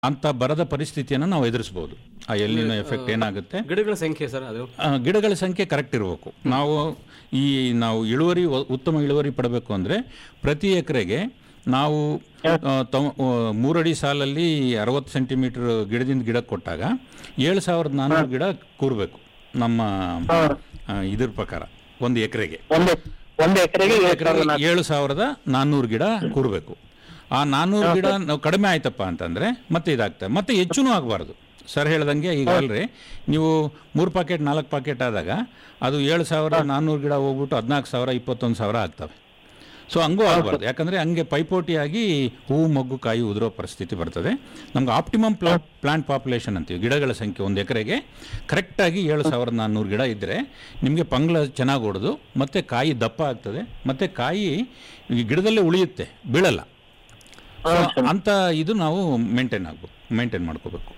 ಅಂತ ಬರದ ಪರಿಸ್ಥಿತಿಯನ್ನು ನಾವು ಎದುರಿಸ್ಬೋದು ಆ ಎಲ್ಲಿನ ಎಫೆಕ್ಟ್ ಏನಾಗುತ್ತೆ ಗಿಡಗಳ ಸಂಖ್ಯೆ ಸರ್ ಅದು ಆ, ಗಿಡಗಳ ಸಂಖ್ಯೆ ಕರೆಕ್ಟ್ ಇರಬೇಕು ನಾವು ಈ ನಾವು ಇಳುವರಿ ಒ- ಉತ್ತಮ ಇಳುವರಿ ಪಡಬೇಕು ಅಂದರೆ ಪ್ರತಿ ಎಕರೆಗೆ ನಾವು ಆ, ತೊ- ಆ, ಮೂರಡಿ ಸಾಲಲ್ಲಿ ಅರವತ್ತು ಸೆಂಟಿಮೀಟರ್ ಗಿಡದಿಂದ ಗಿಡ ಕೊಟ್ಟಾಗ ಏಳು ಸಾವಿರದ ನಾನ್ನೂರು ಗಿಡ ಕೂರಬೇಕು ನಮ್ಮ ಆ, ಇದ್ರ ಪ್ರಕಾರ ಒಂದು ಎಕರೆಗೆ ಒಂದು ಒಂದು ಎಕರೆಗೆ ಎಕರೆಗೆ ಏಳು ಸಾವಿರದ ನಾನ್ನೂರು ಗಿಡ ಕೂರಬೇಕು ಆ ನಾನ್ನೂರು ಗಿಡ ನಾವು ಕಡಿಮೆ ಆಯ್ತಪ್ಪ ಅಂತಂದ್ರೆ ಮತ್ತೆ ಇದಾಗ್ತದೆ ಮತ್ತೆ ಹೆಚ್ಚೂ ಆಗಬಾರ್ದು ಸರ್ ಹೇಳ್ದಂಗೆ ಈಗ ಅಲ್ರಿ ನೀವು ಮೂರು ಪಾಕೆಟ್ ನಾಲ್ಕು ಪಾಕೆಟ್ ಆದಾಗ ಅದು ಏಳು ಸಾವಿರ ನಾನ್ನೂರು ಗಿಡ ಹೋಗ್ಬಿಟ್ಟು ಹದಿನಾಲ್ಕು ಸಾವಿರ ಇಪ್ಪತ್ತೊಂದು ಸಾವಿರ ಆಗ್ತವೆ ಸೊ ಹಂಗೂ ಆಗಬಾರ್ದು ಯಾಕಂದರೆ ಹಂಗೆ ಪೈಪೋಟಿಯಾಗಿ ಹೂವು ಮೊಗ್ಗು ಕಾಯಿ ಉದುರೋ ಪರಿಸ್ಥಿತಿ ಬರ್ತದೆ ನಮ್ಗೆ ಆಪ್ಟಿಮಮ್ ಪ್ಲಾ ಪ್ಲಾಂಟ್ ಪಾಪ್ಯುಲೇಷನ್ ಅಂತೀವಿ ಗಿಡಗಳ ಸಂಖ್ಯೆ ಒಂದು ಎಕರೆಗೆ ಕರೆಕ್ಟಾಗಿ ಏಳು ಸಾವಿರದ ನಾನ್ನೂರು ಗಿಡ ಇದ್ದರೆ ನಿಮಗೆ ಪಂಗ್ಲ ಚೆನ್ನಾಗಿ ಹೊಡೆದು ಮತ್ತು ಕಾಯಿ ದಪ್ಪ ಆಗ್ತದೆ ಮತ್ತು ಕಾಯಿ ಈ ಗಿಡದಲ್ಲೇ ಉಳಿಯುತ್ತೆ ಬೀಳಲ್ಲ So, ಅಂತ ಇದು ನಾವು ಮೇಂಟೈನ್ ಆಗ್ಬೇಕು ಮೇಂಟೈನ್ ಮಾಡ್ಕೋಬೇಕು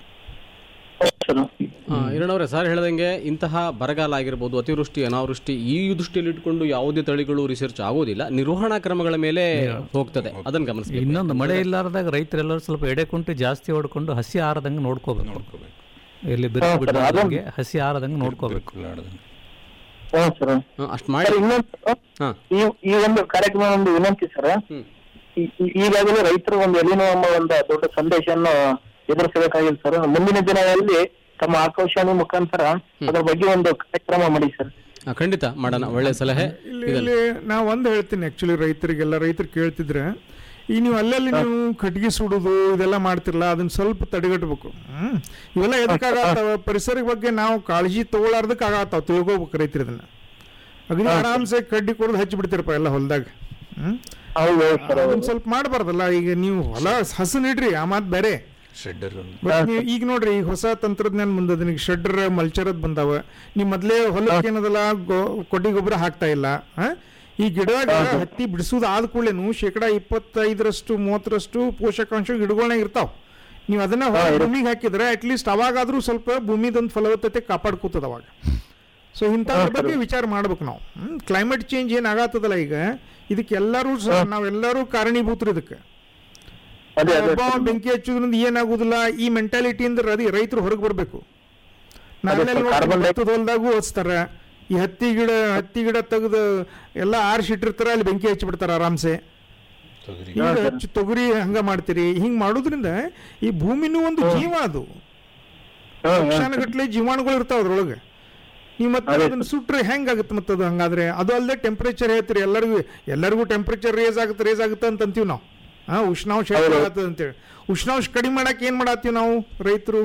ಇರಣವ್ರೆ ಸರ್ ಹೇಳ್ದಂಗೆ ಇಂತಹ ಬರಗಾಲ ಆಗಿರ್ಬೋದು ಅತಿವೃಷ್ಟಿ ಅನಾವೃಷ್ಟಿ ಈ ದೃಷ್ಟಿಯಲ್ಲಿ ಇಟ್ಕೊಂಡು ಯಾವುದೇ ತಳಿಗಳು ರಿಸರ್ಚ್ ಆಗೋದಿಲ್ಲ ನಿರ್ವಹಣಾ ಕ್ರಮಗಳ ಮೇಲೆ ಹೋಗ್ತದೆ ಅದನ್ನು ಗಮನಿಸಬೇಕು ಇನ್ನೊಂದು ಮಳೆ ಇಲ್ಲಾರ್ದಾಗ ರೈತರೆಲ್ಲರೂ ಸ್ವಲ್ಪ ಎಡೆ ಕುಂಟು ಜಾಸ್ತಿ ಹೊಡ್ಕೊಂಡು ಹಸಿ ಆರದಂಗೆ ನೋಡ್ಕೋಬೇಕು ನೋಡ್ಕೋಬೇಕು ಎಲ್ಲಿ ಬಿರುಕು ಬಿಡದಂಗೆ ಹಸಿ ಆರದಂಗೆ ನೋಡ್ಕೋಬೇಕು ಹ್ಞೂ ಸರ್ ಅಷ್ಟು ಮಾಡಿ ಸರ್ ಇನ್ನೊಂದು ಹಾ ಈ ಈ ಒಂದು ಕಾರ್ಯಕ್ರಮ ಒಂದು ವಿನಂತಿ ಸರ್ ಹ್ಮ್. ಈ- ಈ- ಈಗಾಗಲೇ ರೈತರು ಒಂದು ಎಲ್ಲಿನೋ ಎಂಬ ಒಂದು ದೊಡ್ಡ ಸಂದೇಶವನ್ನು ಎದುರಿಸಬೇಕಾಗಿಲ್ಲ ಸರ್ ಮುಂದಿನ ದಿನಗಳಲ್ಲಿ ತಮ್ಮ ಆಕಾಶವಾಣಿ ಮುಖಾಂತರ ಅದರ ಬಗ್ಗೆ ಒಂದು ಕಾರ್ಯಕ್ರಮ ಮಾಡಿ ಸರ್ ಆ, ಖಂಡಿತ ಮಾಡೋಣ ಒಳ್ಳೆ ಸಲಹೆ ಇಲ್ಲಿ ಇಲ್ಲಿ ನಾವು ಒಂದು ಹೇಳ್ತೀನಿ ಆ್ಯಕ್ಚುಲಿ ರೈತರಿಗೆಲ್ಲ ರೈತರು ಕೇಳ್ತಿದ್ರೆ ಈ ನೀವು ಅಲ್ಲಲ್ಲಿ ನೀವು ಕಟ್ಗೆ ಸುಡುದು ಇದೆಲ್ಲ ಮಾಡ್ತಿರಲ್ಲ ಅದನ್ನ ಸ್ವಲ್ಪ ತಡೆಗಟ್ಟಬೇಕು ಹ್ಮ್ ಇವೆಲ್ಲ ಎದಕ್ಕಾಗತ್ತಾವ ಪರಿಸರ ಬಗ್ಗೆ ನಾವು ಕಾಳಜಿ ತಗೊಳ್ಳಾರ್ದಕ್ಕೆ ಆಗತ್ತಾವ ತಿಳ್ಕೊಬೇಕು ರೈತರು ಇದನ್ನ ಅಗದಿ ಆರಾಮ್ಸೆ ಕಡ್ಡಿ ಕೊಡೋದು ಹಚ್ಚಿ ಬಿಡ್ತೀರಪ್ಪ ಎಲ್ಲ ಹೊಲದಾಗ ಹ್ಮ್ ಹೌದು ಸರ್ ಅದನ್ನ ಸ್ವಲ್ಪ ಮಾಡಬಾರ್ದಲ್ಲ ಈಗ ನೀವು ಹೊಲ ಹಸನ್ ಇಡ್ರಿ ಆ ಮಾತು ಬೇರೆ ಶೆಡ್ಡರ್ ಬಟ್ ನೀವು ಈಗ ನೋಡ್ರಿ ಈಗ ಹೊಸ ತಂತ್ರಜ್ಞಾನ ಬಂದದ ಈಗ ಶೆಡ್ರ್ ಮಲ್ಚರದ್ ಬಂದಾವ ನೀವು ಮೊದ್ಲೇ ಹೊಲಕ್ಕೆ ಏನದಲ್ಲ ಗೊ- ಕೊಡ್ಡಿ ಗೊಬ್ಬರ ಹಾಕ್ತಾ ಇಲ್ಲ ಆ? ಈ ಗಿಡದಾಗ ಹತ್ತಿ ಬಿಡಿಸೋದು ಆದ ಕೂಡಲೇನು ಶೇಕಡ ಇಪ್ಪತ್ತೈದರಷ್ಟು ಮೂವತ್ತರಷ್ಟು ಪೋಷಕಾಂಶ ಗಿಡಗಳನ್ನ ಇರ್ತಾವ ನೀವು ಅದನ್ನ ಹೊರಗ್ ಭೂಮಿಗೆ ಹಾಕಿದ್ರೆ ಅಟ್ಲೀಸ್ಟ್ ಅವಾಗಾದ್ರೂ ಸ್ವಲ್ಪ ಭೂಮಿದೊಂದು ಫಲವತ್ತತೆ ಕಾಪಾಡ್ಕೋತದ ಅವಾಗ ಸೊ ಇಂಥದ್ರ ಬಗ್ಗೆ ವಿಚಾರ ಮಾಡ್ಬೇಕು ನಾವು ಕ್ಲೈಮೇಟ್ ಚೇಂಜ್ ಏನು ಆಗತ್ತದಲ್ಲ ಈಗ ಇದಕ್ಕೆ ಎಲ್ಲರೂ ಸಹ ನಾವೆಲ್ಲರೂ ಕಾರಣೀಭೂತರು ಇದಕ್ಕೆ ಅದೇ ಅದೇ ಒಬ್ಬ ಬೆಂಕಿ ಹಚ್ಚೋದ್ರಿಂದ ಏನಾಗುದಿಲ್ಲ ಈ ಮೆಂಟಾಲಿಟಿಯಿಂದ ರದಿ ರೈತರು ಹೊರಗೆ ಬರಬೇಕು ನಾವೆಲ್ಲ ಭತ್ತದ ಹೊಲ್ದಾಗೂ ಓದಿಸ್ತಾರ ಈ ಹತ್ತಿ ಗಿಡ ಹತ್ತಿ ಗಿಡ ತೆಗೆದು ಎಲ್ಲ ಆರಿಸಿಟ್ಟಿರ್ತಾರ ಅಲ್ಲಿ ಬೆಂಕಿ ಹಚ್ಚಿಬಿಡ್ತಾರ ಆರಾಮ್ಸೆ ಈಗ ಹಚ್ಚಿ ತೊಗರಿ ಹಂಗ ಮಾಡ್ತೀರಿ ಹಿಂಗ್ ಮಾಡೋದ್ರಿಂದ ಈ ಭೂಮಿನೂ ಒಂದು ಜೀವ ಅದು ಲಕ್ಷಾನುಗಟ್ಲೆ ಜೀವಾಣುಗಳು ಇರ್ತಾವ ಅದ್ರೊಳಗೆ ನೀವು ಮತ್ತೆ ಅದನ್ನ ಸುಟ್ರೆ ಹೆಂಗಾಗುತ್ತೆ ಮತ್ತೆ ಅದು ಹಂಗಾದ್ರೆ ಅದು ಅಲ್ಲದೆ ಟೆಂಪ್ರೇಚರ್ ಹೇಳ್ತೀರಿ ಎಲ್ಲರಿಗೂ ಎಲ್ಲರಿಗೂ ಟೆಂಪ್ರೇಚರ್ ರೇಸ್ ಆಗುತ್ತೆ ರೇಸ್ ಆಗುತ್ತೆ ಅಂತ ಅಂತೀವಿ ನಾವು ಹಾ ಉಷ್ಣಾಂಶ ಹೆಚ್ಚಾಗತ್ತೆ ಅಂತೇಳಿ ಉಷ್ಣಾಂಶ ಕಡಿಮೆ ಮಾಡಕ್ಕೆ ಏನ್ ಮಾಡತ್ತೀವಿ ನಾವು ರೈತರು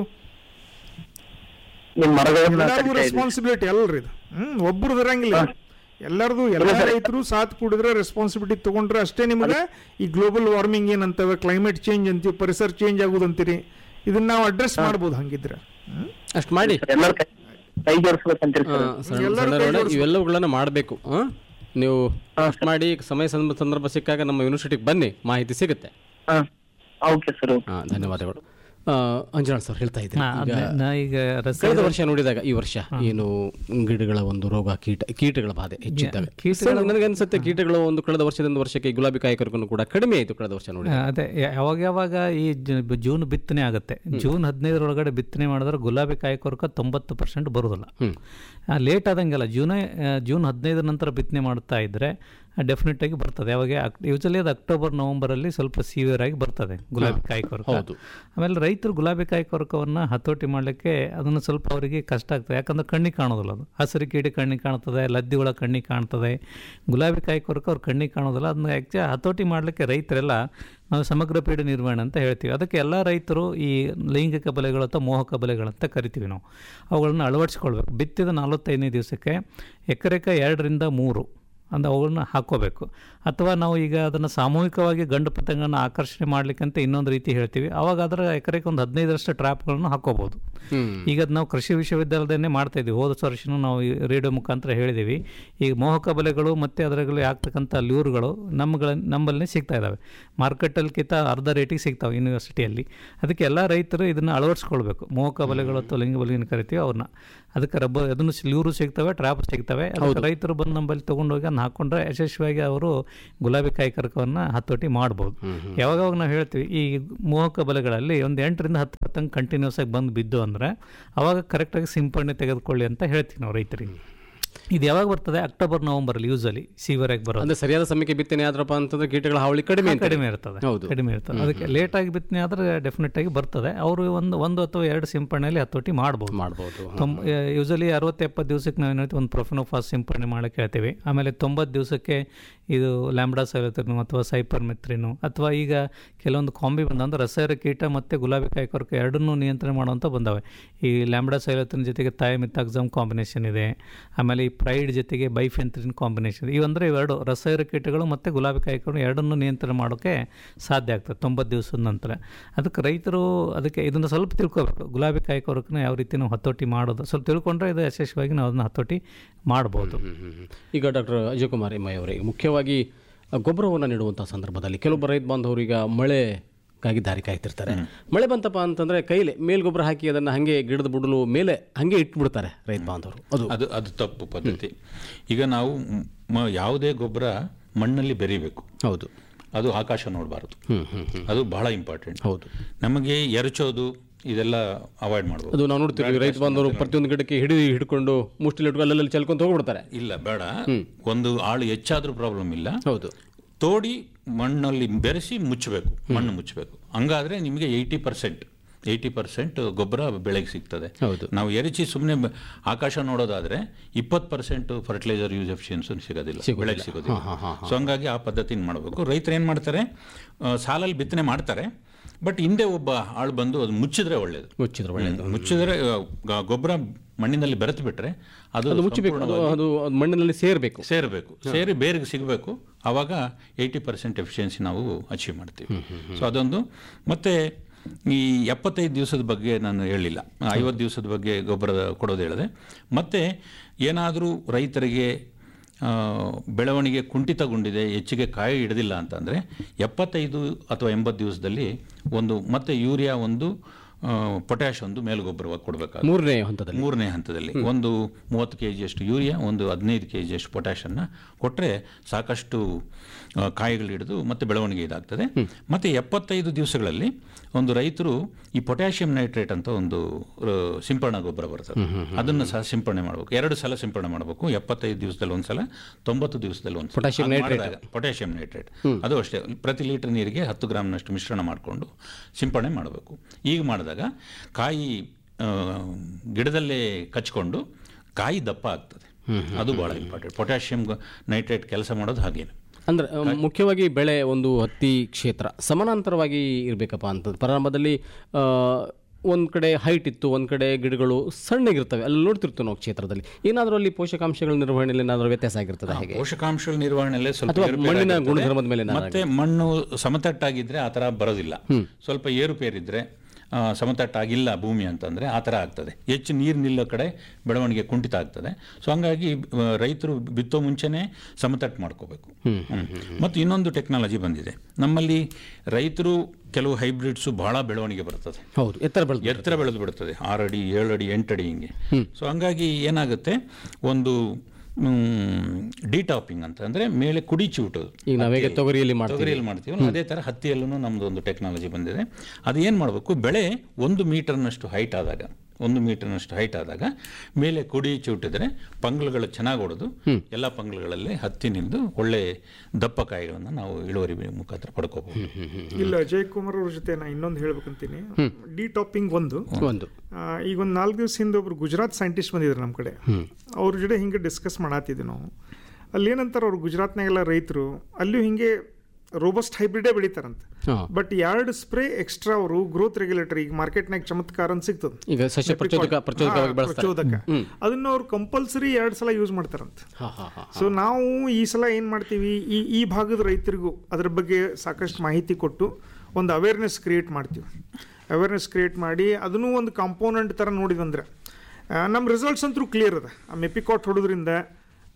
ನಿಮ್ ಮರಗಳನ್ನ ಎಲ್ಲರಿಗೂ ರೆಸ್ಪಾನ್ಸಿಬಿಲಿಟಿ ಅಲ್ರಿ ಇದು ಹ್ಮ್ ಒಬ್ರು ಇರಂಗಿಲ್ಲ ಎಲ್ಲರದು ಎಲ್ಲ ರೈತರು ಸಾಥ್ ಕೂಡಿದ್ರೆ ರೆಸ್ಪಾನ್ಸಿಬಿಲಿಟಿ ತಗೊಂಡ್ರೆ ಅಷ್ಟೇ ನಿಮಗೆ ಈ ಗ್ಲೋಬಲ್ ವಾರ್ಮಿಂಗ್ ಏನಂತವೆ ಕ್ಲೈಮೇಟ್ ಚೇಂಜ್ ಅಂತೀವಿ ಪರಿಸರ ಚೇಂಜ್ ಆಗುದಂತೀರಿ ಇದನ್ನ ನಾವು ಅಡ್ರೆಸ್ ಮಾಡ್ಬೋದು ಹಂಗಿದ್ರೆ ಹ್ಮ್ ಅಷ್ಟು ಮಾಡಿ ಎಲ್ಲರೂ ಕೈ- ಕೈ ಜೋಡಿಸ್ಬೇಕಂತೀರಿ ಆ, ಸರ್ ಸಣ್ಣ ಎಲ್ಲರೂ ಸಣ್ಣ ಕೈ ರೋಡ ಜೋಡಿಸ್ಬೇಕು. ಇವೆಲ್ಲವುಗಳನ್ನ ಮಾಡಬೇಕು ನೀವು ಅಷ್ಟ್ ಮಾಡಿ ಸಮಯ ಸಂದರ್ಭ ಸಂದರ್ಭ ಸಿಕ್ಕಾಗ ನಮ್ಮ ಯೂನಿವರ್ಸಿಟಿಗೆ ಬನ್ನಿ ಮಾಹಿತಿ ಸಿಗುತ್ತೆ ಹಾ ಓಕೆ ಸರ್ ಹಾ ಧನ್ಯವಾದಗಳು ಆ, ಅಂಜನಾಳ್ ಸರ್ ಹೇಳ್ತಾ ಇದ್ದೀನಿ ಹಾ, ಈಗ ಅದ್ನ- ನಾ ಈಗ ರಸ ಕಳೆದ ವರ್ಷ ನೋಡಿದಾಗ ಈ ವರ್ಷ ಏನು ಗಿಡಗಳ ಒಂದು ರೋಗ ಕೀಟ ಕೀಟಗಳ ಬಾಧೆ ಹೆಚ್ಚಿದ್ದಾಗ ಕೀಟಗಳ- ಸರ್, ನನಗೆ ಅನ್ಸುತ್ತೆ ಕೀಟಗಳು ಒಂದು ಕಳೆದ ವರ್ಷದಿಂದ ವರ್ಷಕ್ಕೆ ಗುಲಾಬಿ ಕಾಯಕರಿಗೂ ಕೂಡ ಕಡಿಮೆ ಆಯಿತು ಕಳೆದ ವರ್ಷ ನೋಡಿ ಅದೇ ಯಾವಾಗ ಯಾವಾಗ ಈ ಜ- ಜೂನ್ ಬಿತ್ತನೆ ಆಗುತ್ತೆ ಜೂನ್ ಹದಿನೈದರೊಳಗಡೆ ಬಿತ್ತನೆ ಮಾಡಿದ್ರೆ ಗುಲಾಬಿ ಕಾಯಕೊರಕ ತೊಂಬತ್ತು ಪರ್ಸೆಂಟ್ ಬರೋದಿಲ್ಲ ಲೇಟ್ ಆದಂಗೆಲ್ಲ ಜೂನೇ ಆ, ಜೂನ್ ಹದಿನೈದರ ನಂತರ ಬಿತ್ತನೆ ಮಾಡ್ತಾ ಇದ್ರೆ ಡೆಫಿನೆಟ್ ಆಗಿ ಬರ್ತದೆ ಯಾವಾಗ ಯೂಶಲಿ ಅದು ಅಕ್ಟೋಬರ್ ನವೆಂಬರಲ್ಲಿ ಸ್ವಲ್ಪ ಸಿವಿಯರ್ ಆಗಿ ಬರ್ತದೆ ಗುಲಾಬಿ ಕಾಯಕೊರಕ ಹೌದು. ಆಮೇಲೆ ರೈತರು ಗುಲಾಬಿ ಕಾಯಕೊರಕವನ್ನು ಹತೋಟಿ ಮಾಡಲಿಕ್ಕೆ ಅದನ್ನು ಸ್ವಲ್ಪ ಅವರಿಗೆ ಕಷ್ಟ ಆಗ್ತದೆ ಯಾಕಂದ್ರೆ ಕಣ್ಣಿಗೆ ಕಾಣೋದಿಲ್ಲ ಅದು ಹಸಿರು ಕೀಡಿ ಕಣ್ಣಿಗೆ ಕಾಣ್ತದೆ ಲದ್ದಿಗಳ ಕಣ್ಣಿಗೆ ಕಾಣ್ತದೆ ಗುಲಾಬಿ ಕಾಯಕೊರಕ ಅವ್ರ ಕಣ್ಣಿಗೆ ಕಾಣೋದಿಲ್ಲ ಅದನ್ನ ಆ್ಯಕ್ಚುಲಿ ಹತೋಟಿ ಮಾಡಲಿಕ್ಕೆ ರೈತರೆಲ್ಲ ನಾವು ಸಮಗ್ರ ಪೀಡೆ ನಿರ್ವಹಣೆ ಅಂತ ಹೇಳ್ತೀವಿ ಅದಕ್ಕೆ ಎಲ್ಲ ರೈತರು ಈ ಲೈಂಗಿಕ ಬಲೆಗಳು ಅಥವಾ ಮೋಹಕ ಬಲೆಗಳಂತ ಕರಿತೀವಿ ನಾವು ಅವುಗಳನ್ನ ಅಳವಡಿಸ್ಕೊಳ್ಬೇಕು ಬಿತ್ತಿದ ನಲವತ್ತೈದನೇ ದಿವಸಕ್ಕೆ ಎಕರೆಕ ಎರಡರಿಂದ ಮೂರು ಅಂದ ಅವುಗಳನ್ನ ಹಾಕ್ಕೋಬೇಕು ಅಥವಾ ನಾವು ಈಗ ಅದನ್ನು ಸಾಮೂಹಿಕವಾಗಿ ಗಂಡು ಪತಂಗನ ಆಕರ್ಷಣೆ ಮಾಡಲಿಕ್ಕಂತ ಇನ್ನೊಂದು ರೀತಿ ಹೇಳ್ತೀವಿ ಅವಾಗ ಅದರ ಎಕರೆಗೆ ಒಂದು ಹದಿನೈದರಷ್ಟು ಟ್ರ್ಯಾಪ್ಗಳನ್ನು ಹಾಕ್ಕೋಬೋದು ಈಗ ಅದು ನಾವು ಕೃಷಿ ವಿಶ್ವವಿದ್ಯಾಲಯದನ್ನೇ ಮಾಡ್ತಾ ಇದ್ದೀವಿ ಹೋದ ವರ್ಷನೂ ನಾವು ಈ ರೇಡಿಯೋ ಮುಖಾಂತರ ಹೇಳಿದ್ದೀವಿ ಈಗ ಮೋಹಕ ಬಲೆಗಳು ಮತ್ತು ಅದರಲ್ಲಿ ಆಗ್ತಕ್ಕಂಥ ಲ್ಯೂರ್ಗಳು ನಮ್ಮಗಳ ನಮ್ಮಲ್ಲಿ ಸಿಗ್ತಾ ಇದ್ದಾವೆ ಮಾರ್ಕೆಟಲ್ಲಿಗಿಂತ ಅರ್ಧ ರೇಟಿಗೆ ಸಿಗ್ತಾವೆ ಯೂನಿವರ್ಸಿಟಿಯಲ್ಲಿ ಅದಕ್ಕೆ ಎಲ್ಲ ರೈತರು ಇದನ್ನು ಅಳವಡಿಸ್ಕೊಳ್ಬೇಕು ಮೋಹಕ ಬಲೆಗಳು ಅಥವಾ ಲಿಂಗ ಬಲೆಯನ್ನು ಕರಿತೀವಿ ಅವ್ರನ್ನ ಅದಕ್ಕೆ ರಬ್ಬ ಅದನ್ನು ಲ್ಯೂರು ಸಿಗ್ತವೆ ಟ್ರ್ಯಾಪ್ ಸಿಗ್ತವೆ ಅದಕ್ಕೆ ರೈತರು ಬಂದು ನಮ್ಮಲ್ಲಿ ತೊಗೊಂಡೋಗಿ ಅದನ್ನ ಅದನ್ನು ಹಾಕೊಂಡ್ರೆ ಯಶಸ್ವಿಯಾಗಿ ಅವರು ಗುಲಾಬಿ ಕಾಯಿಕರ್ಕವನ್ನು ಹತೋಟಿ ಮಾಡ್ಬೋದು ಯಾವಾಗವಾಗ ನಾವು ಹೇಳ್ತೀವಿ ಈ ಮೋಹಕ ಬಲೆಗಳಲ್ಲಿ ಒಂದು ಎಂಟರಿಂದ ಹತ್ತು ಪತ್ತಂಗೆ ಕಂಟಿನ್ಯೂಸ್ ಆಗಿ ಬಂದು ಬಿದ್ದು ಅಂದರೆ ಅವಾಗ ಕರೆಕ್ಟಾಗಿ ಸಿಂಪಡಣೆ ತೆಗೆದುಕೊಳ್ಳಿ ಅಂತ ಹೇಳ್ತೀವಿ ನಾವು ರೈತರಿಗೆ ಇದು ಯಾವಾಗ ಬರ್ತದೆ ಅಕ್ಟೋಬರ್ ನವಂಬರಲ್ಲಿ ಯೂಸಲಿ ಸೀವರಾಗಿ ಬರೋದು ಅಂದ್ರೆ ಸರಿಯಾದ ಸಮಯಕ್ಕೆ ಬಿತ್ತನೆ ಆದ್ರಪ್ಪ ಅಂತಂದ್ರೆ ಕೀಟಗಳ ಹಾವಳಿ ಕಡಿಮೆ ಅಂತಾರೆ. ಕಡಿಮೆ ಇರ್ತದೆ ಹೌದು. ಕಡಿಮೆ ಇರ್ತದೆ ಅದಕ್ಕೆ ಲೇಟ್ ಆಗಿ ಬಿತ್ತನೆ ಆದರೆ ಡೆಫಿನೆಟ್ ಆಗಿ ಬರ್ತದೆ ಅವರು ಒಂದು ಒಂದು ಅಥವಾ ಎರಡು ಸಿಂಪಡಣೆಯಲ್ಲಿ ಹತೋಟಿ ಮಾಡ್ಬೋದು ಮಾಡ್ಬೋದು ತೊಂಬ ಯೂಸಲಿ ಅರವತ್ತು ಎಪ್ಪತ್ತು ದಿವಸಕ್ಕೆ ನಾವು ಏನೈತೆ ಒಂದು ಪ್ರೊಫಿನೋಫಾಸ್ ಸಿಂಪಡಣೆ ಮಾಡಕ್ಕೆ ಹೇಳ್ತೀವಿ ಆಮೇಲೆ ತೊಂಬತ್ತು ದಿವಸಕ್ಕೆ ಇದು ಲ್ಯಾಂಬ್ಡಾ ಸೈಲತ್ರಿನು ಅಥವಾ ಸೈಪರ್ ಮೆತ್ರಿನು ಅಥವಾ ಈಗ ಕೆಲವೊಂದು ಕಾಂಬಿ ಬಂದ ಅಂದ್ರೆ ರಸಾಯನ ಕೀಟ ಮತ್ತು ಗುಲಾಬಿ ಕಾಯಿಕೊರಕ ಎರಡನ್ನೂ ನಿಯಂತ್ರಣ ಮಾಡುವಂಥ ಬಂದವೆ ಈ ಲ್ಯಾಂಬ್ಡಾ ಸೈಲತ್ರಿನ ಜೊತೆಗೆ ಥೈಮಿಥಾಕ್ಸಮ್ ಕಾಂಬಿನೇಷನ್ ಇದೆ ಆಮೇಲೆ ಈ ಪ್ರೈಡ್ ಜೊತೆಗೆ ಬೈಫೆಂತ್ರಿನ್ ಕಾಂಬಿನೇಷನ್ ಇವಂದರೆ ಇವೆರಡು ರಸಾಯನ ಕೀಟಗಳು ಮತ್ತು ಗುಲಾಬಿ ಕಾಯಿಕೊಂಡು ಎರಡನ್ನೂ ನಿಯಂತ್ರಣ ಮಾಡೋಕ್ಕೆ ಸಾಧ್ಯ ಆಗ್ತದೆ ತೊಂಬತ್ತು ದಿವಸದ ನಂತರ ಅದಕ್ಕೆ ರೈತರು ಅದಕ್ಕೆ ಇದನ್ನು ಸ್ವಲ್ಪ ತಿಳ್ಕೊಬೇಕು ಗುಲಾಬಿ ಕಾಯಿಕೊರಕನ ಯಾವ ರೀತಿ ನಾವು ಹತೋಟಿ ಮಾಡೋದು ಸ್ವಲ್ಪ ತಿಳ್ಕೊಂಡ್ರೆ ಇದು ಯಶಸ್ವಿಯಾಗಿ ನಾವು ಅದನ್ನು ಹತೋಟಿ ಮಾಡ್ಬೋದು ಈಗ ಡಾಕ್ಟರ್ ಅಜಯ್ ಕುಮಾರ್ ಎಮ್ಮೈ ಅವರೇ ಮುಖ್ಯವಾಗಿ ಗೊಬ್ಬರವನ್ನು ನೀಡುವಂಥ ಸಂದರ್ಭದಲ್ಲಿ ಕೆಲವೊಬ್ಬ ರೈತ ಬಾಂಧವರು ಈಗ ಮಳೆಗಾಗಿ ದಾರಿ ಕಾಯ್ತಿರ್ತಾರೆ ಮಳೆ ಬಂತಪ್ಪ ಅಂತಂದ್ರೆ ಕೈಲಿ ಮೇಲ್ ಗೊಬ್ಬರ ಹಾಕಿ ಅದನ್ನು ಹಾಗೆ ಗಿಡದ ಬುಡಲು ಮೇಲೆ ಹಾಗೆ ಇಟ್ಬಿಡ್ತಾರೆ ರೈತ ಬಾಂಧವರು ಅದು ಅದು ಅದು ತಪ್ಪು ಪದ್ಧತಿ ಈಗ ನಾವು ಮ- ಯಾವುದೇ ಗೊಬ್ಬರ ಮಣ್ಣಲ್ಲಿ ಬೆರಿಬೇಕು ಹೌದು ಅದು ಆಕಾಶ ನೋಡಬಾರದು ಹ್ಮ್ ಹ್ಮ್ ಹ್ಮ್ ಅದು ಬಹಳ ಇಂಪಾರ್ಟೆಂಟ್ ಹೌದು ನಮಗೆ ಎರಚೋದು ಇದೆಲ್ಲ ಅವಾಯ್ಡ್ ಮಾಡ್ಬೋದು ಅದು ನಾವು ನೋಡ್ತೀವಿ ರೈತ ಬಾಂಧವರು ಪ್ರತಿಯೊಂದು ಗಿಡಕ್ಕೆ ಹಿಡಿ ಹಿಡ್ಕೊಂಡು ಮುಷ್ಟಿಲಿ ಇಟ್ಕೊಂಡು ಅಲ್ಲಲ್ಲಿ ಚೆಲ್ಕೊಂತ ಹೋಗ್ಬಿಡ್ತಾರೆ ಇಲ್ಲ ಬೇಡ ಒಂದು ಆಳು ಹೆಚ್ಚಾದ್ರೂ ಪ್ರಾಬ್ಲಮ್ ಇಲ್ಲ ಹೌದು ತೋಡಿ ಮಣ್ಣಲ್ಲಿ ಬೆರೆಸಿ ಮುಚ್ಚಬೇಕು ಮಣ್ಣು ಮುಚ್ಚಬೇಕು ಹಂಗಾದ್ರೆ ನಿಮಗೆ ಏಯ್ಟಿ ಪರ್ಸೆಂಟ್ ಏಯ್ಟಿ ಪರ್ಸೆಂಟ್ ಗೊಬ್ಬರ ಬೆಳೆಗೆ ಸಿಗ್ತದೆ ಹೌದು. ನಾವು ಎರಚಿ ಸುಮ್ಮನೆ ಆಕಾಶ ನೋಡೋದಾದ್ರೆ ಇಪ್ಪತ್ತು ಪರ್ಸೆಂಟ್ ಫರ್ಟಿಲೈಸರ್ ಯೂಸ್ ಎಫಿಷಿಯನ್ಸಿ ಸಿಗೋದಿಲ್ಲ ಬೆಳೆಗೆ ಸಿಗೋದಿಲ್ಲ ಸೊ ಹಂಗಾಗಿ ಆ ಪದ್ಧತಿನ ಮಾಡಬೇಕು ರೈತರು ಏನು ಮಾಡ್ತಾರೆ ಆ, ಸಾಲಲ್ಲಿ ಬಿತ್ತನೆ ಮಾಡ್ತಾರೆ ಬಟ್ ಹಿಂದೆ ಒಬ್ಬ ಆಳು ಬಂದು ಅದು ಮುಚ್ಚಿದ್ರೆ ಒಳ್ಳೇದು ಮುಚ್ಚಿದ್ರೆ ಒಳ್ಳೆಯದು ಮುಚ್ಚಿದ್ರೆ ಆ, ಗ- ಗೊಬ್ಬರ ಮಣ್ಣಿನಲ್ಲಿ ಬೆರೆತು ಬಿಟ್ರೆ ಅದು ಅದು ಮುಚ್ಚಬೇಕು ಅದು ಅದು ಅದು ಮಣ್ಣಿನಲ್ಲಿ ಸೇರಬೇಕು ಸೇರಬೇಕು ಸೇರಿ ಬೇರಿಗೆ ಸಿಗಬೇಕು ಆವಾಗ ಏಯ್ಟಿ ಪರ್ಸೆಂಟ್ ಎಫಿಷಿಯನ್ಸಿ ನಾವು ಅಚೀವ್ ಮಾಡ್ತೀವಿ ಸೊ ಅದೊಂದು ಮತ್ತೆ ಈ ಎಪ್ಪತ್ತೈದು ದಿವಸದ ಬಗ್ಗೆ ನಾನು ಹೇಳಿಲ್ಲ ಐವತ್ತು ದಿವಸದ ಬಗ್ಗೆ ಗೊಬ್ಬರದ ಕೊಡೋದು ಹೇಳಿದೆ ಮತ್ತೆ ಏನಾದರೂ ರೈತರಿಗೆ ಆ, ಬೆಳವಣಿಗೆ ಕುಂಠಿತಗೊಂಡಿದೆ ಹೆಚ್ಚಿಗೆ ಕಾಯಿ ಹಿಡಿದಿಲ್ಲ ಅಂತಂದರೆ ಎಪ್ಪತ್ತೈದು ಅಥವಾ ಎಂಬತ್ತು ದಿವಸದಲ್ಲಿ ಒಂದು ಮತ್ತೆ ಯೂರಿಯಾ ಒಂದು ಪೊಟ್ಯಾಶ್ ಒಂದು ಮೇಲ್ಗೊಬ್ಬರವಾಗಿ ಕೊಡಬೇಕಾಗುತ್ತೆ ಮೂರನೇ ಹಂತದಲ್ಲಿ ಮೂರನೇ ಹಂತದಲ್ಲಿ ಒಂದು ಮೂವತ್ತು ಕೆ ಜಿಯಷ್ಟು ಯೂರಿಯಾ ಒಂದು ಹದಿನೈದು ಕೆ ಜಿಯಷ್ಟು ಪೊಟ್ಯಾಷನ್ನು ಕೊಟ್ಟರೆ ಸಾಕಷ್ಟು ಆ, ಕಾಯಿಗಳು ಹಿಡಿದು ಮತ್ತೆ ಬೆಳವಣಿಗೆ ಇದಾಗ್ತದೆ ಮತ್ತು ಎಪ್ಪತ್ತೈದು ದಿವಸಗಳಲ್ಲಿ ಒಂದು ರೈತರು ಈ ಪೊಟ್ಯಾಷಿಯಂ ನೈಟ್ರೇಟ್ ಅಂತ ಒಂದು ಆ, ಸಿಂಪರಣಾ ಗೊಬ್ಬರ ಬರ್ತದೆ ಅದನ್ನು ಸಹ ಸಿಂಪರಣೆ ಮಾಡಬೇಕು ಎರಡು ಸಲ ಸಿಂಪರಣೆ ಮಾಡಬೇಕು ಎಪ್ಪತ್ತೈದು ದಿವಸದಲ್ಲಿ ಒಂದು ಸಲ ತೊಂಬತ್ತು ದಿವಸದಲ್ಲಿ ಒಂದು Potassium nitrate. ಪೊಟ್ಯಾಷಿಯಂ ನೈಟ್ರೇಟ್ ಅದು ಅಷ್ಟೇ ಪ್ರತಿ ಲೀಟರ್ ನೀರಿಗೆ ಹತ್ತು ಗ್ರಾಮ್ನಷ್ಟು ಮಿಶ್ರಣ ಮಾಡಿಕೊಂಡು ಸಿಂಪರಣೆ ಮಾಡಬೇಕು ಈಗ ಮಾಡಿದಾಗ ಕಾಯಿ ಆ, ಗಿಡದಲ್ಲೇ ಕಚ್ಕೊಂಡು ಕಾಯಿ ದಪ್ಪ ಆಗ್ತದೆ ಅದು ಭಾಳ ಇಂಪಾರ್ಟೆಂಟ್ ಪೊಟ್ಯಾಷಿಯಂ ನೈಟ್ರೇಟ್ ಕೆಲಸ ಮಾಡೋದು ಹಾಗೇನೆ ಅಂದ್ರೆ ಆ, ಮುಖ್ಯವಾಗಿ ಬೆಳೆ ಒಂದು ಹತ್ತಿ ಕ್ಷೇತ್ರ ಸಮಾನಾಂತರವಾಗಿ ಇರಬೇಕಪ್ಪ ಅಂತ ಪ್ರಾರಂಭದಲ್ಲಿ ಆ, ಒಂದ್ ಕಡೆ ಹೈಟ್ ಇತ್ತು ಒಂದ್ ಕಡೆ ಗಿಡಗಳು ಸಣ್ಣಗಿರ್ತವೆ ಅಲ್ಲಿ ನೋಡ್ತಿರ್ತೀವಿ ನಾವು ಕ್ಷೇತ್ರದಲ್ಲಿ ಏನಾದರೂ ಅಲ್ಲಿ ಪೋಷಕಾಂಶಗಳ ನಿರ್ವಹಣೆಯಲ್ಲಿ ಏನಾದರೂ ವ್ಯತ್ಯಾಸ ಆಗಿರ್ತದೆ ಹೇಗೆ ಪೋಷಕಾಂಶಗಳ ನಿರ್ವಹಣೆಯಲ್ಲಿ ಸ್ವಲ್ಪ ಅಥವಾ ಏರುಪೇರು ಮಣ್ಣಿನ ಆಗಿರ್ತದೆ. ಗುಣಧರ್ಮದ ಮೇಲೆ ಏನಾದ್ರು ಮತ್ತೆ ಮಣ್ಣು ಸಮತಟ್ಟಾಗಿದ್ರೆ ಆ ಥರ ಬರೋದಿಲ್ಲ ಸ್ವಲ್ಪ ಏರುಪೇರಿದ್ರೆ ಆ, ಸಮತಟ್ಟಾಗಿಲ್ಲ ಭೂಮಿ ಅಂತಂದ್ರೆ ಆ ಥರ ಆಗ್ತದೆ ಹೆಚ್ಚು ನೀರು ನಿಲ್ಲೋ ಕಡೆ ಬೆಳವಣಿಗೆ ಕುಂಠಿತ ಆಗ್ತದೆ ಸೊ ಹಂಗಾಗಿ ಆ, ರೈತರು ಬಿತ್ತೋ ಮುಂಚೆನೇ ಸಮತಟ್ಟು ಮಾಡ್ಕೋಬೇಕು ಮತ್ತು ಇನ್ನೊಂದು ಟೆಕ್ನಾಲಜಿ ಬಂದಿದೆ ನಮ್ಮಲ್ಲಿ ರೈತರು ಕೆಲವು ಹೈಬ್ರಿಡ್ಸು ಬಹಳ ಬೆಳವಣಿಗೆ ಬರ್ತದೆ ಹೌದು ಎತ್ತರ ಬೆಳೆದು ಎತ್ತರ ಬೆಳೆದು ಬಿಡ್ತದೆ ಆರು ಅಡಿ ಏಳು ಅಡಿ ಎಂಟು ಅಡಿ ಹಿಂಗೆ ಸೊ ಹಂಗಾಗಿ ಏನಾಗುತ್ತೆ ಒಂದು ಡಿಟಾಪಿಂಗ್ ಅಂತ ಅಂದ್ರೆ ಮೇಲೆ ಕುಡಿ ಚಿವುಟೋದು ಈಗ ನಾವೇಗೆ ತೊಗರಿಯಲ್ಲಿ ಮಾಡ್ತೀವಿ ತೊಗರಿಯಲ್ಲಿ ಮಾಡ್ತೀವಲ್ಲ ಅದೇ ಥರ ಹತ್ತಿಯಲ್ಲೂ ನಮ್ದು ಒಂದು ಟೆಕ್ನಾಲಜಿ ಬಂದಿದೆ ಅದು ಏನು ಮಾಡಬೇಕು ಬೆಳೆ ಒಂದು ಮೀಟರ್ನಷ್ಟು ಹೈಟ್ ಆದಾಗ ಒಂದು ಮೀಟರ್ನಷ್ಟು ಹೈಟ್ ಆದಾಗ ಮೇಲೆ ಕುಡಿ ಚಿವುಟಿದ್ರೆ ಪಂಗ್ಲುಗಳು ಚೆನ್ನಾಗಿ ಹೊಡೆದು ಎಲ್ಲ ಪಂಗ್ಲುಗಳಲ್ಲಿ ಹತ್ತಿನಿಂದ ಒಳ್ಳೆ ದಪ್ಪ ಕಾಯಿಗಳನ್ನು ನಾವು ಇಳುವರಿ ಮುಖಾಂತರ ಪಡ್ಕೋಬಹುದು ಇಲ್ಲ ಅಜಯ್ ಕುಮಾರ್ ಅವ್ರ ಜೊತೆ ನಾ ಇನ್ನೊಂದು ಹೇಳ್ಬೇಕಂತೀನಿ ಡಿ ಟಾಪಿಂಗ್ ಒಂದು ಒಂದು ಆ, ಈಗ ಒಂದು ನಾಲ್ಕು ದಿವಸ ಹಿಂದೆ ಒಬ್ರು ಗುಜರಾತ್ ಸೈಂಟಿಸ್ಟ್ ಬಂದಿದ್ರು ನಮ್ಮ ಕಡೆ ಅವ್ರ ಜೊತೆ ಹಿಂಗೆ ಡಿಸ್ಕಸ್ ಮಾಡತ್ತಿದ್ವಿ ನಾವು ಅಲ್ಲಿ ಏನಂತಾರೆ ಅವ್ರು ಗುಜರಾತ್ನಾಗೆಲ್ಲ ರೈತರು ಅಲ್ಲಿಯೂ ಹಿಂಗೆ ರೋಬಸ್ಟ್ ಹೈಬ್ರಿಡೇ ಬೆಳಿತಾರಂತೆ ಹಾ. ಬಟ್ ಎರಡು ಸ್ಪ್ರೇ ಎಕ್ಸ್ಟ್ರಾ ಅವರು ಗ್ರೋತ್ ರೆಗ್ಯುಲೇಟರ್ ಈಗ ಮಾರ್ಕೆಟ್ನಾಗ ಚಮತ್ಕಾರ ಅಂತ ಸಿಗ್ತದೆ ಈಗ ಸಸ್ಯ ಪ್ರಚೋದಕ ಪ್ರಚೋದಕವಾಗಿ ಹಾ, ಬಳಸ್ತಾರೆ ಪ್ರಚೋದಕ ಅದನ್ನ ಅವ್ರು ಕಂಪಲ್ಸರಿ ಎರಡು ಸಲ ಯೂಸ್ ಮಾಡ್ತಾರಂತೆ ಹಾ ಹಾ ಹಾ ಸೊ ನಾವು ಈ ಸಲ ಏನು ಮಾಡ್ತೀವಿ ಈ ಈ ಭಾಗದ ರೈತರಿಗೂ ಅದ್ರ ಬಗ್ಗೆ ಸಾಕಷ್ಟು ಮಾಹಿತಿ ಕೊಟ್ಟು ಒಂದು ಅವೇರ್ನೆಸ್ ಕ್ರಿಯೇಟ್ ಮಾಡ್ತೀವಿ ಅವೇರ್ನೆಸ್ ಕ್ರಿಯೇಟ್ ಮಾಡಿ ಅದನ್ನು ಒಂದು ಕಾಂಪೋನೆಂಟ್ ಥರ ನೋಡಿದಂದ್ರೆ ನಮ್ಮ ರಿಸಲ್ಟ್ಸ್ ಅಂತೂ ಕ್ಲಿಯರ್ ಅದ ಆ ಮೆಪಿಕಾಟ್ ಹೊಡೋದ್ರಿಂದ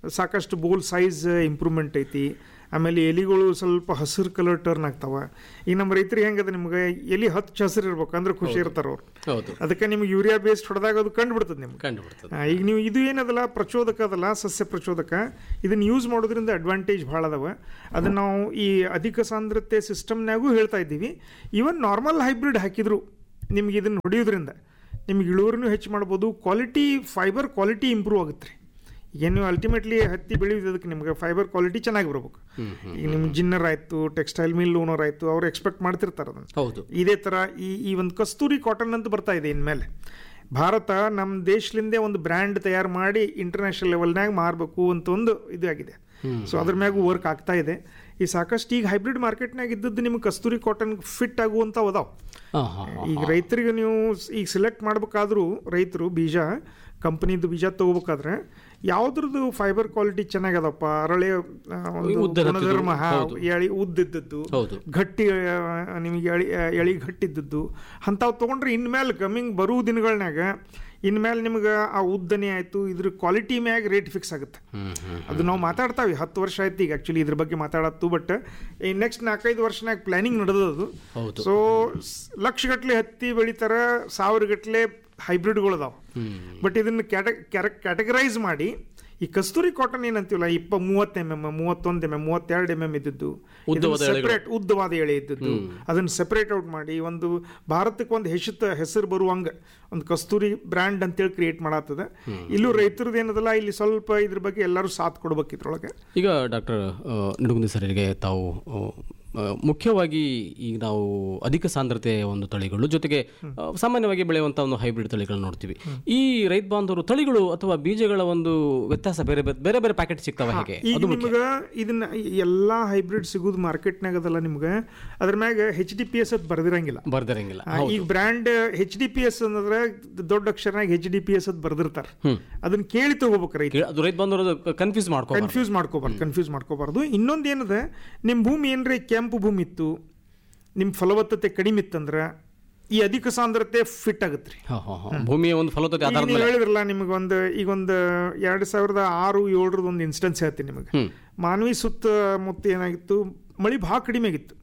ಸಾಕಷ್ಟು ಬೋಲ್ ಸೈಜ್ ಇಂಪ್ರೂವ್ಮೆಂಟ್ ಐತಿ ಆಮೇಲೆ ಎಲಿಗಳು ಸ್ವಲ್ಪ ಹಸಿರು ಕಲರ್ ಟರ್ನ್ ಆಗ್ತಾವ ಈಗ ನಮ್ಮ ರೈತರಿಗೆ ಹೆಂಗದ ನಿಮ್ಗೆ ಎಲಿ ಹಚ್ಚ ಹಸಿರು ಇರ್ಬೇಕು ಅಂದ್ರೆ ಖುಷಿ ಇರ್ತಾರ ಅವ್ರು ಹೌದು ಅದಕ್ಕೆ ನಿಮ್ಗೆ ಯೂರಿಯಾ ಬೇಸ್ಡ್ ಹೊಡೆದಾಗ ಅದು ಕಂಡು ಬಿಡ್ತದೆ ನಿಮ್ಗೆ ಕಂಡು ಬಿಡ್ತದೆ ಆ, ಈಗ ನೀವು ಇದು ಏನದಲ್ಲ ಪ್ರಚೋದಕ ಅದಲ್ಲ ಸಸ್ಯ ಪ್ರಚೋದಕ ಇದನ್ನ ಯೂಸ್ ಮಾಡೋದ್ರಿಂದ ಅಡ್ವಾಂಟೇಜ್ ಭಾಳ ಅದಾವ ಅದನ್ನ ನಾವು ಈ ಅಧಿಕ ಸಾಂದ್ರತೆ ಸಿಸ್ಟಮ್ನಾಗೂ ಹೇಳ್ತಾ ಇದ್ದೀವಿ ಈವನ್ ನಾರ್ಮಲ್ ಹೈಬ್ರಿಡ್ ಹಾಕಿದ್ರು ನಿಮ್ಗೆ ಇದನ್ನ ಹೊಡೆಯೋದ್ರಿಂದ ನಿಮ್ಗೆ ಇಳುವರಿನೂ ಹೆಚ್ಚು ಮಾಡ್ಬೋದು ಕ್ವಾಲಿಟಿ ಫೈಬರ್ ಕ್ವಾಲಿಟಿ ಇಂಪ್ರೂವ್ ಆಗುತ್ತೆ ರೀ ಈಗ ನೀವು ಅಲ್ಟಿಮೇಟ್ಲಿ ಹತ್ತಿ ಬೆಳೆಯೋದಕ್ಕೆ ನಿಮ್ಗೆ ಫೈಬರ್ ಕ್ವಾಲಿಟಿ ಚೆನ್ನಾಗಿ ಬರ್ಬೇಕು ಈಗ ನಿಮ್ಮ ಜಿನ್ನರ್ ಆಯಿತು ಟೆಕ್ಸ್ಟೈಲ್ ಮಿಲ್ ಓನರ್ ಆಯಿತು ಅವ್ರು ಎಕ್ಸ್ಪೆಕ್ಟ್ ಮಾಡ್ತಿರ್ತಾರೆ ಅದನ್ನು ಹೌದು ಇದೇ ಥರ ಈ ಈ ಒಂದು ಕಸ್ತೂರಿ ಕಾಟನ್ ಅಂತ ಬರ್ತಾ ಇದೆ ಇನ್ಮೇಲೆ ಭಾರತ ನಮ್ಮ ದೇಶಲಿಂದೇ ಒಂದು ಬ್ರ್ಯಾಂಡ್ ತಯಾರು ಮಾಡಿ ಇಂಟರ್ನ್ಯಾಷನಲ್ ಲೆವೆಲ್ನಾಗ ಮಾರಬೇಕು ಅಂತ ಒಂದು ಇದು ಆಗಿದೆ ಸೊ ಅದ್ರ ಮ್ಯಾಗೂ ವರ್ಕ್ ಆಗ್ತಾ ಇದೆ ಈ ಸಾಕಷ್ಟು ಈಗ ಹೈಬ್ರಿಡ್ ಮಾರ್ಕೆಟ್ನಾಗ ಇದ್ದದ್ದು ನಿಮ್ಗೆ ಕಸ್ತೂರಿ ಕಾಟನ್ ಫಿಟ್ ಆಗುವಂಥ ಅದಾವ ಹಾಂ ಹಾಂ ಈಗ ರೈತರಿಗೆ ನೀವು ಸ್- ಈಗ ಸೆಲೆಕ್ಟ್ ಮಾಡ್ಬೇಕಾದ್ರೂ ರೈತರು ಬೀಜ ಕಂಪ್ನಿದು ಬೀಜ ತಗೋಬೇಕಾದ್ರೆ ಯಾವ್ದ್ರದ್ದು ಫೈಬರ್ ಕ್ವಾಲಿಟಿ ಚೆನ್ನಾಗದಪ್ಪ ಅರಳೆ ಆ, ಒಂದು ಉದ್ದದ ಗುಣಧರ್ಮ ಹಾ, ಹೌದು. ಎಳಿ ಉದ್ದಿದ್ದದ್ದು ಹೌದು. ಗಟ್ಟಿ ಆ, ನಿಮಗೆ ಎಳಿ ಎಳಿ ಗಟ್ಟಿದ್ದದ್ದು ಅಂಥವು ತೊಗೊಂಡ್ರೆ ಇನ್ಮೇಲೆ ಕಮ್ಮಿಂಗ್ ಬರುವ ದಿನಗಳನ್ಯಾಗ ಇನ್ಮೇಲೆ ನಿಮ್ಗೆ ಆ ಉದ್ದನೆ ಆಯಿತು ಇದ್ರ ಕ್ವಾಲಿಟಿ ಮ್ಯಾಗ ರೇಟ್ ಫಿಕ್ಸ್ ಆಗುತ್ತೆ ಅದು ನಾವು ಮಾತಾಡ್ತಾವೆ ಹತ್ತು ವರ್ಷ ಆಯ್ತು ಈಗ ಆ್ಯಕ್ಚುಲಿ ಇದ್ರ ಬಗ್ಗೆ ಮಾತಾಡತ್ತು ಬಟ್ ಈ ನೆಕ್ಸ್ಟ್ ನಾಲ್ಕೈದು ವರ್ಷನಾಗ ಪ್ಲಾನಿಂಗ್ ನಡೆದದು ಹೌದು. ಸೊ ಲಕ್ಷಗಟ್ಟಲೆ ಹತ್ತಿ ಬೆಳಿತಾರ ಸಾವಿರ ಗಟ್ಟಲೆ ಹೈಬ್ರಿಡ್ಗಳು ಅದಾವ ಬಟ್ ಇದನ್ನು ಕ್ಯಾಟಗರೈಸ್ ಮಾಡಿ ಈ ಕಸ್ತೂರಿ ಕಾಟನ್ ಏನಂತೀವಲ್ಲ ಇಪ್ಪ ಮೂವತ್ತು ಎಮ್ ಎಮ್ ಮೂವತ್ತೊಂದು ಎಮ್ ಎಮ್ ಮೂವತ್ತೆರಡು ಎಮ್ ಎಮ್ ಇದ್ದದ್ದು ಉದ್ದವಾದ ಎಳೆಗಳು. ಸೆಪರೇಟ್ ಉದ್ದವಾದ ಎಳೆ ಇದ್ದದ್ದು ಅದನ್ನು ಸೆಪರೇಟ್ ಔಟ್ ಮಾಡಿ ಒಂದು ಭಾರತಕ್ಕೆ ಒಂದು ಹೆಸರು ಹೆಸರು ಬರುವಂಗ ಒಂದು ಕಸ್ತೂರಿ ಬ್ರ್ಯಾಂಡ್ ಅಂತೇಳಿ ಕ್ರಿಯೇಟ್ ಮಾಡತ್ತದ ಇಲ್ಲೂ ರೈತರದ್ದು ಏನದಲ್ಲ ಇಲ್ಲಿ ಸ್ವಲ್ಪ ಇದ್ರ ಬಗ್ಗೆ ಎಲ್ಲರೂ ಸಾಥ್ ಕೊಡ್ಬೇಕು ಇದ್ರೊಳಗೆ ಈಗ ಡಾಕ್ಟರ್ ನಿಡುಗುಂದಿ ಸರಿಗೆ ತಾವು ಆ, ಆ, ಮುಖ್ಯವಾಗಿ ಈಗ ನಾವು ಅಧಿಕ ಸಾಂದ್ರತೆಯ ಒಂದು ತಳಿಗಳು ಜೊತೆಗೆ ಆ, ಸಾಮಾನ್ಯವಾಗಿ ಬೆಳೆಯುವಂಥ ಒಂದು ಹೈಬ್ರಿಡ್ ತಳಿಗಳನ್ನ ನೋಡ್ತೀವಿ ಈ ರೈತ ಬಾಂಧವರು ತಳಿಗಳು ಅಥವಾ ಬೀಜಗಳ ಒಂದು ವ್ಯತ್ಯಾಸ ಬೇರೆ ಬೇರೆ ಬೇರೆ ಬೇರೆ ಪ್ಯಾಕೆಟ್ ಸಿಗ್ತಾವ ಹೇಗೆ ಈಗ ನಿಮ್ಗೆ ಇದನ್ನ ಎಲ್ಲಾ ಹೈಬ್ರಿಡ್ ಸಿಗುದು ಮಾರ್ಕೆಟ್ನಾಗ ಅದಲ್ಲ ನಿಮ್ಗೆ ಅದ್ರ ಮ್ಯಾಗ ಹೆಚ್ ಡಿ ಪಿ ಎಸ್ ಅಂತ ಬರ್ದಿರಂಗಿಲ್ಲ ಬರ್ದಿರಂಗಿಲ್ಲ ಆ, ಈಗ brand H D P S ಅಂದ್ರೆ ದೊಡ್ಡ ಅಕ್ಷರನಾಗ ಹೆಚ್ ಡಿ ಪಿ ಎಸ್ ಅಂತ ಬರ್ದಿರ್ತಾರ ಅದನ್ನ ಕೇಳಿ ತಗೋಬೇಕು ರೈತ ಕೇಳ- ಅದು ರೈತ ಬಾಂಧವರು ಕನ್ಫ್ಯೂಸ್ ಮಾಡ್ಕೊ ಕನ್ಫ್ಯೂಸ್ ಮಾಡ್ಕೋಬಾರ್ದು ಕನ್ಫ್ಯೂಸ್ ಮಾಡ್ಕೋಬಾರ್ದು ಇನ್ನೊಂದು ಏನದ ನಿಮ್ಮ ಭೂಮಿ ಏನ್ರಿ ಕೆಂಪು ಭೂಮಿ ಇತ್ತು ನಿಮ್ಮ ಫಲವತ್ತತೆ ಕಡಿಮೆ ಇತ್ತಂದ್ರ ಈ ಅಧಿಕ ಸಾಂದ್ರತೆ ಫಿಟ್ ಆಗುತ್ತೆ ರೀ ಹಾ, ಹಾ, ಹಾ. ಭೂಮಿಯ ಒಂದು ಫಲವತ್ತತೆ ಈಗ ಆಧಾರದ ನೀವು ಮೇಲೆ ಹೇಳಿದ್ರಲ್ಲ ನಿಮಗೆ ಒಂದು ಈಗ ಒಂದು ಎರಡು ಸಾವಿರದ ಆರು ಏಳರದ್ದು ಒಂದು ಇನ್ಸ್ಟೆನ್ಸ್ ಹೇಳ್ತೀನಿ ನಿಮಗೆ ಹ್ಮ್. ಮಾನವಿ ಸುತ್ತಮುತ್ತ ಏನಾಗಿತ್ತು ಮಳಿ ಭಾಳ ಕಡಿಮೆ ಆಗಿತ್ತು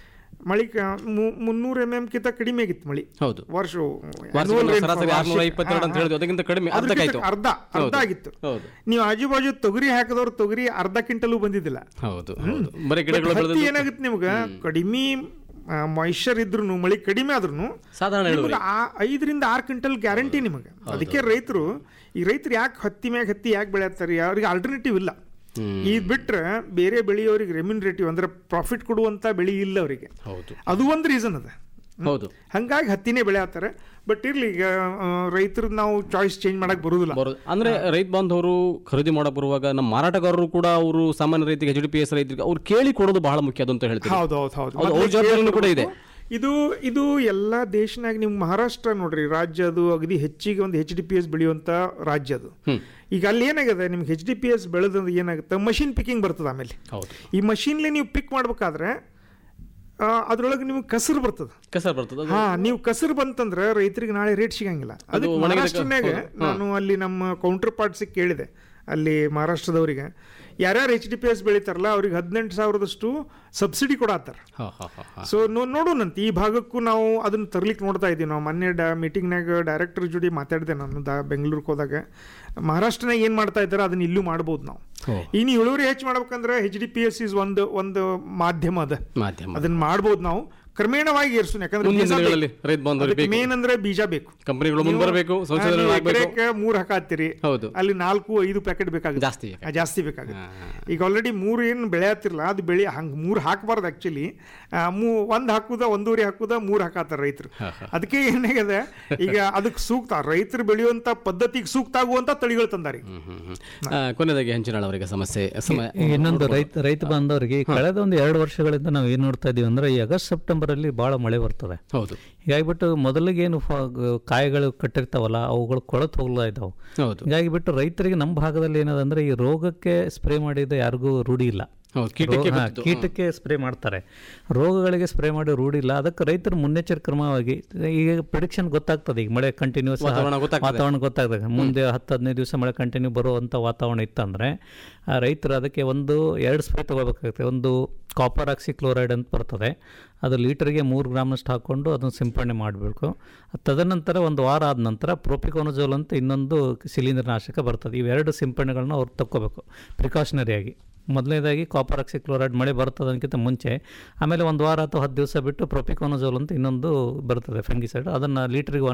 ಮಳಿ ಮುನ್ನೂರು ಎಮ್ ಎಮ್ ಕಿಂತ ಕಡಿಮೆ ಆಗಿತ್ತು ಮಳಿ ಹೌದು ವರ್ಷ ವಾರ್ಷಿಕ annual rainfall, ಸರಾಸರಿ ವಾರ್ಷಿಕ- ಆರ್ನೂರ ಇಪ್ಪತ್ತೆರಡು ಅಂತ ಹಾ, ಹೇಳಿದ್ವಿ ಅದಕ್ಕಿಂತ ಕಡಿಮೆ ಹಾ. ಅರ್ಧಕ್ಕಾಯ್ತು ಅದಕ್ಕಿಂತ ಅರ್ಧ ಅರ್ಧ ಹೌದು. ಆಗಿತ್ತು ಹೌದು ನೀವು ಆಜು ಬಾಜು ತೊಗರಿ ಹಾಕಿದವ್ರು ತೊಗರಿ ಅರ್ಧ ಕ್ವಿಂಟಲು ಬಂದಿದ್ದಿಲ್ಲ ಹೌದು ಹೌದು ಬರೀ ಗಿಡಗಳು But ಹತ್ತಿ ಬೆಳೆದು ಏನಾಗುತ್ತೆ ನಿಮ್ಗೆ ಕಡಿಮೆ ಮಾಯಿಶ್ಚರ್ ಇದ್ರು ಮಳಿ ಕಡಿಮೆ ಆದ್ರೂ ಸಾಧಾರಣ ಇಳುವರಿ ನಿಮ್ಗೆ ಆ ಐದರಿಂದ ಆರು ಕ್ವಿಂಟಲ್ ಗ್ಯಾರಂಟಿ ನಿಮಗೆ ಅದಕ್ಕೆ ರೈತರು ಈ ರೈತರು ಯಾಕೆ ಹತ್ತಿ ಮ್ಯಾಗ ಹತ್ತಿ ಯಾಕೆ ಬೆಳೆಯತ್ತಾರೆ ಅವ್ರಿಗೆ ಆಲ್ಟರ್ನೇಟಿವ್ ಇಲ್ಲ ಇದು ಬಿಟ್ರೆ ಬೇರೆ ಬೆಳೆಯೋರಿಗೆ ರೆಮ್ಯುನರೇಟಿವ್ ಅಂದ್ರೆ ಪ್ರಾಫಿಟ್ ಕೊಡುವಂತ ಬೆಳೆ ಇಲ್ಲ ಅವರಿಗೆ ಹೌದು ಅದು ಒಂದು ರೀಸನ್ ಅದ ಹೌದು ಹಂಗಾಗಿ ಹತ್ತಿನೇ ಬೆಳೆಯತ್ತಾರೆ ಬಟ್ ಇರ್ಲಿ ಈಗ ರೈತರು ನಾವು ಚಾಯ್ಸ್ ಚೇಂಜ್ ಮಾಡಕ್ ಬರುದಿಲ್ಲ ಬರೋದು ಅಂದ್ರೆ ರೈತ ಬಾಂಧವರು ಖರೀದಿ ಮಾಡಕ್ ಬರುವಾಗ ನಮ್ಮ ಮಾರಾಟಗಾರರು ಕೂಡ ಅವರು ಸಾಮಾನ್ಯ ರೈತರಿಗೆ ಎಚ್ ಡಿ ಪಿ ಎಸ್ ರೈತರಿಗೆ ಅವ್ರು ಕೇಳಿ ಕೊಡೋದು ಬಹಳ ಮುಖ್ಯ ಅದು ಅಂತ ಹೇಳ್ತೀವಿ ಹೌದು ಹೌದು ಹೌದು ಹೌದು, ಅವ್ರ ಮೊದ್ಲೇ ಜವಾಬ್ದಾರಿನೂ ಕೂಡ ಕೇಳ್ಬೇಕು. ಇದೆ. ಇದು ಇದು ಎಲ್ಲ ದೇಶನಾಗ ನೀವು ಮಹಾರಾಷ್ಟ್ರ ನೋಡ್ರಿ ರಾಜ್ಯ ಅದು ಅಗದಿ ಹೆಚ್ಚಿಗೆ ಒಂದು ಹೆಚ್ ಡಿ ಪಿ ಎಸ್ ಬೆಳೆಯುವಂತ ರಾಜ್ಯ ಅದು ಈಗ ಅಲ್ಲಿ ಏನಾಗಿದೆ ನಿಮ್ಗೆ ಹೆಚ್ ಡಿ ಪಿ ಎಸ್ ಬೆಳೆದ್ರೆ ಏನಾಗುತ್ತೆ ಮಷಿನ್ ಪಿಕ್ಕಿಂಗ್ ಬರ್ತದೆ ಆಮೇಲೆ ಹೌದು ಈ ಮಷಿನ್ಲಿ ನೀವು ಪಿಕ್ ಮಾಡ್ಬೇಕಾದ್ರೆ ಅದ್ರೊಳಗೆ ನಿಮ್ಗೆ ಕಸರು ಬರ್ತದೆ ಕಸರ್ ಬರ್ತದೆ ಅದು ಹಾ ನೀವು ಕಸರು ಬಂತಂದ್ರೆ ರೈತರಿಗೆ ನಾಳೆ ರೇಟ್ ಸಿಗಂಗಿಲ್ಲ ಅದಕ್ಕೆ ಒಣಗಿದ ಕ- ಮಹಾರಾಷ್ಟ್ರನಾಗ ನಾನು ಅಲ್ಲಿ ನಮ್ಮ ಕೌಂಟರ್ ಪಾರ್ಟ್ಸಿಗೆ ಕೇಳಿದೆ ಅಲ್ಲಿ ಮಹಾರಾಷ್ಟ್ರದವರಿಗೆ ಯಾರ್ಯಾರು ಎಚ್ ಡಿ ಪಿ ಎಸ್ ಬೆಳಿತಾರಲ್ಲ ಅವ್ರಿಗೆ ಹದಿನೆಂಟು ಸಾವಿರದಷ್ಟು ಸಬ್ಸಿಡಿ ಕೊಡತ್ತಾರ ಹಾ ಹಾ ಹಾ ಹಾ ಸೊ ನೋಡೋಣಂತ ಈ ಭಾಗಕ್ಕೂ ನಾವು ಅದನ್ನ ತರ್ಲಿಕ್ಕೆ ನೋಡ್ತಾ ಇದ್ದೀವಿ ನಾವು ಮೊನ್ನೆ ಡ ಮೀಟಿಂಗ್ನಾಗ ಡೈರೆಕ್ಟರ್ ಜೋಡಿ ಮಾತಾಡಿದೆ ನಾನು ದ ಬೆಂಗಳೂರಿಗೆ ಹೋದಾಗ ಮಹಾರಾಷ್ಟ್ರನಾಗ ಏನು ಮಾಡ್ತಾ ಇದ್ದಾರೆ ಅದನ್ನ ಇಲ್ಲೂ ಮಾಡ್ಬೋದು ನಾವು ಓ. ಇನ್ನು ಇಳುವರಿ ಹೆಚ್ಚು ಮಾಡ್ಬೇಕಂದ್ರೆ H D P S is ಒಂದು ಒಂದು ಮಾಧ್ಯಮ ಅದ ಮಾಧ್ಯಮ ಅದನ್ನ ಮಾಡ್ಬೋದು ನಾವು ಕ್ರಮೇಣವಾಗಿ ಏರ್ಸೋಣ ಯಾಕಂದ್ರೆ ಮುಂದಿನ ಬೀಜ ಬೇಕು. ದಿನಗಳಲ್ಲಿ ರೈತ ಬಾಂಧವರಿಗೆ ಅದಕ್ಕೆ ಬೇಕು ಮೇನ್ ಅಂದ್ರೆ ಬೀಜ ಬೇಕು ಕಂಪನಿಗಳು ಮುಂದೆ ಬರಬೇಕು ಸಂಶೋಧನೆ ಆಗಬೇಕು ಮೂರ್ ಹಾಕಾತ್ತೀರಿ ಹೌದು ಅಲ್ಲಿ ನಾಲ್ಕು ಐದು ಪ್ಯಾಕೆಟ್ ಬೇಕಾಗುತ್ತೆ ಜಾಸ್ತಿ ಆ, ಜಾಸ್ತಿ ಬೇಕಾಗುತ್ತೆ ಈಗ ಆಲ್ರೆಡಿ ಮೂರು ಏನು ಬೆಳೆ ಹತ್ತಿರಲ್ಲ ಅದು ಬೆಳೆ ಹಂಗೆ ಮೂರು ಹಾಕಬಾರ್ದು ಆ್ಯಕ್ಚುಲಿ ಮೂ ಒಂದು ಹಾಕುದ ಒಂದೂವರೆ ಹಾಕುದ ಮೂರು ಹಾಕಾತಾರ ರೈತರು ಅದಕ್ಕೆ ಏನಾಗಿದೆ ಈಗ ಅದಕ್ಕೆ ಸೂಕ್ತ ರೈತರು ಬೆಳೆಯುವಂಥ ಪದ್ಧತಿಗೆ ಸೂಕ್ತ ಆಗುವಂಥ ತಳಿಗಳು ತಂದಾರಿ ಹ್ಮ್, ಹ್ಮ್, ಹ್ಮ್. ಆ, ಕೊನೆಯದಾಗಿ ಹಂಚಿನಾಳ್ ಅವರಿಗೆ ಸಮಸ್ಯೆ ಸಮಯ ಈಗ ಇನ್ನೊಂದು ರೈತ ರೈತ ಬಾಂಧವರಿಗೆ ಕಳೆದ ಒಂದು ಎರಡು ವರ್ಷಗಳಿಂದ ನಾವು ಏನು ನೋಡ್ತಾ ಇದೀವಿ ಅಂದ್ರೆ ಈ ಆಗಸ್ಟ್ ಸೆಪ್ಟೆಂಬರ್ ಅಲ್ಲಿ ಬಹಳ ಮಳೆ ಬರ್ತದೆ ಹೌದು ಹೀಗಾಗಿಬಿಟ್ಟು ಮೊದಲಿಗೇನು ಫ- ಕಾಯಿಗಳು ಕಟ್ಟಿರ್ತಾವಲ್ಲ ಅವುಗಳು ಕೊಳತು ಹೋಗ್ಲಾ ಇದಾವೆ ಹೌದು ಹೀಗಾಗಿ ಬಿಟ್ಟು ರೈತರಿಗೆ ನಮ್ಮ ಭಾಗದಲ್ಲಿ ಏನದಂದ್ರೆ ಈ ರೋಗಕ್ಕೆ ಸ್ಪ್ರೇ ಮಾಡಿದ ಯಾರಿಗೂ ರೂಢಿ ಇಲ್ಲ ಹೌದು ಕೀಟಕ್ಕೆ ರೋ- ಹಾ, ಗೊತ್ತಿತ್ತು. ಕೀಟಕ್ಕೆ ಸ್ಪ್ರೇ ಮಾಡ್ತಾರೆ ರೋಗಗಳಿಗೆ ಸ್ಪ್ರೇ ಮಾಡಿ ರೂಢಿ ಇಲ್ಲ ಅದಕ್ಕೆ ರೈತರು ಮುನ್ನೆಚ್ಚರಿಕೆ ಕ್ರಮವಾಗಿ ಈಗ ಪ್ರಿಡಿಕ್ಷನ್ ಗೊತ್ತಾಗ್ತದೆ ಈಗ ಮಳೆ ಕಂಟಿನ್ಯೂಸ್ ವಾತಾವರಣ ಗೊತ್ತಾಗ್ತದೆ. ವಾತಾವರಣ ಗೊತ್ತಾಗ್ತದೆ ಮುಂದೆ ಹತ್ತು ಹದಿನೈದು ದಿವಸ ಮಳೆ ಕಂಟಿನ್ಯೂ ಬರುವಂಥ ವಾತಾವರಣ ಇತ್ತಂದರೆ ರೈತರು ಅದಕ್ಕೆ ಒಂದು ಎರಡು ಸ್ಪ್ರೇ ತೊಗೋಬೇಕಾಗುತ್ತೆ ಒಂದು ಕಾಪರ್ ಆಕ್ಸಿ ಕ್ಲೋರೈಡ್ ಅಂತ ಬರ್ತದೆ ಅದು ಲೀಟರ್ಗೆ ಮೂರು ಗ್ರಾಮ್ನಷ್ಟು ಹಾಕ್ಕೊಂಡು ಅದನ್ನು ಸಿಂಪಡಣೆ ಮಾಡಬೇಕು ತದನಂತರ ಒಂದು ವಾರ ಆದ ನಂತರ ಪ್ರೋಪಿಕೋನಜೋಲ್ ಅಂತ ಇನ್ನೊಂದು ಶಿಲೀಂಧ್ರನಾಶಕ ಬರ್ತದೆ ಇವೆರಡು ಸಿಂಪಡಣೆಗಳನ್ನ ಅವ್ರು ತಕ್ಕೋಬೇಕು ಪ್ರಿಕಾಷನರಿಯಾಗಿ ಮೊದಲನೇದಾಗಿ ಕಾಪರ್ ಆಕ್ಸಿ ಕ್ಲೋರೈಡ್ ಮಳೆ ಬರ್ತದೆ ಅದಕ್ಕಿಂತ ಮುಂಚೆ ಆಮೇಲೆ ಒಂದು ವಾರ ಅಥವಾ ಹತ್ತು ದಿವಸ ಬಿಟ್ಟು ಪ್ರೊಪಿಕೋನಜೋಲ್ ಅಂತ ಇನ್ನೊಂದು ಬರ್ತದೆ ಫಂಗಿಸೈಡ್ ಅದನ್ನು ಲೀಟ್ರಿಗೆ